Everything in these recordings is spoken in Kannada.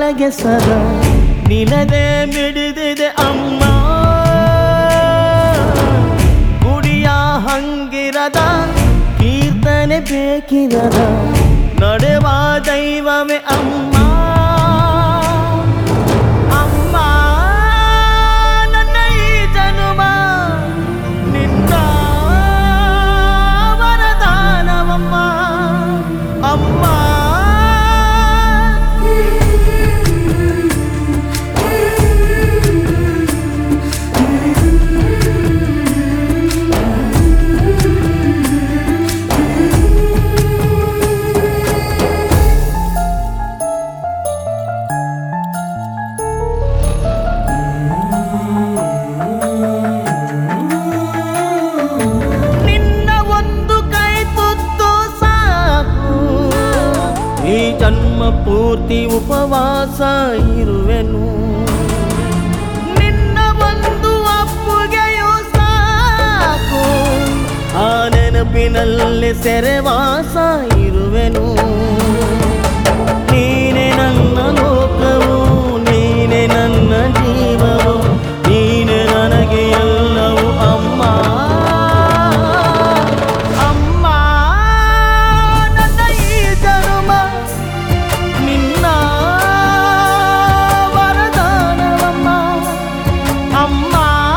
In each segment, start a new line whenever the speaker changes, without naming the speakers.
ಒಳಗೆ ಸದಾ ನಿನದೇ ಮಿಡಿದಿದೆ ಅಮ್ಮ ಗುಡಿಯ ಹಂಗಿರದ ಕೀರ್ತನೆ ಬೇಕಿರದ ನಡೆವ ದೈವವೇ ಅಮ್ಮ ಅಮ್ಮ ನನ್ನ ಈ ಜನುಮ ನಿನ್ನ ವರದಾನವಮ್ಮ ಅಮ್ಮ ನಿನ್ನ ಒಂದು ಕೈ ತುತ್ತು ಸಾಕು ಈ ಜನ್ಮ ಪೂರ್ತಿ ಉಪವಾಸ ಇರುವೆನು ನಿನ್ನ ಒಂದು ಅಪ್ಪುಗೆಯೂ ಸಾಕು ಆ ನೆನಪಿನಲ್ಲಿ ಸೆರೆವಾಸ ಇರುವೆನು ನೀನೆ ನನ್ನ ಲೋಕವು ನೀನೆ ನನ್ನ ಜೀವವು ನೀನೆ ನನಗೆ ಎಲ್ಲವೂ ಅಮ್ಮ ಅಮ್ಮ ನನ್ನ ಈ ಜನುಮ ನಿನ್ನ ವರದಾನವಮ್ಮ ಅಮ್ಮ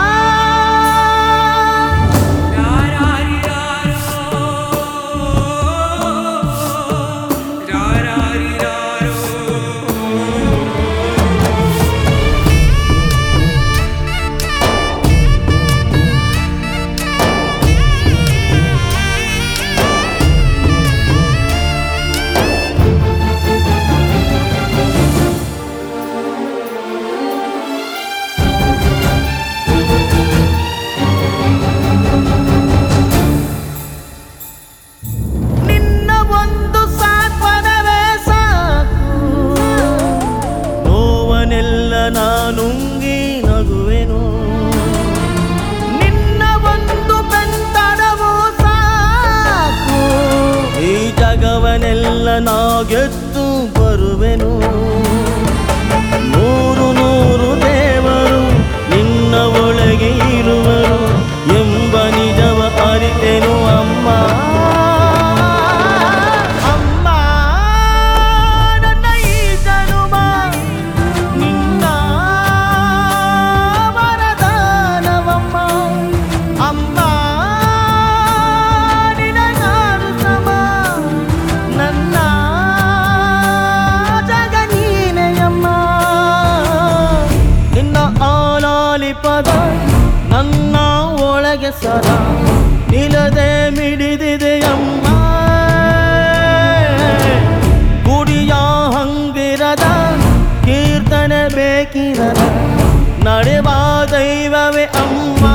ನಿನ್ನ ಒಂದು ಸಾತ್ವನವೇ ಸಾಕು ನೋವನೆಲ್ಲ ನಾನುಂಗಿ ನಗುವೆನು ನಿನ್ನ ಒಂದು ಬೆಂತಡವು ಸಾಕು ಈ ಜಗವನೆಲ್ಲ ನಾ ಗೆದ್ದು ಬರುವೆನು ನೂರು ನೂರು ದೇವರು ನಿನ್ನ ಒಳಗೆ ಇರುವರು ಎಂಬ ನಿಜವ ಅರಿತೆನು ಅಮ್ಮ ಅಮ್ಮ ನನ್ನ ಈ ಜನುಮ ನಿನ್ನ ವರದಾನವಮ್ಮ ಅಮ್ಮ ನಿನಗಾರು ಸಮ ನನ್ನ ಜಗ ನೀನೆಯಮ್ಮ ನಿನ್ನ ಆಲಾಲಿಪದ ನನ್ನ ಒಳಗೆ ಸದಾ ನಿಲದೆ ಮಿಡಿದಿದೆಯಮ್ಮ ಗುಡಿಯ ಹಂಗಿರದ ಕೀರ್ತನೆ ಬೇಕಿರದ ನಡೆವ ದೈವವೇ ಅಮ್ಮ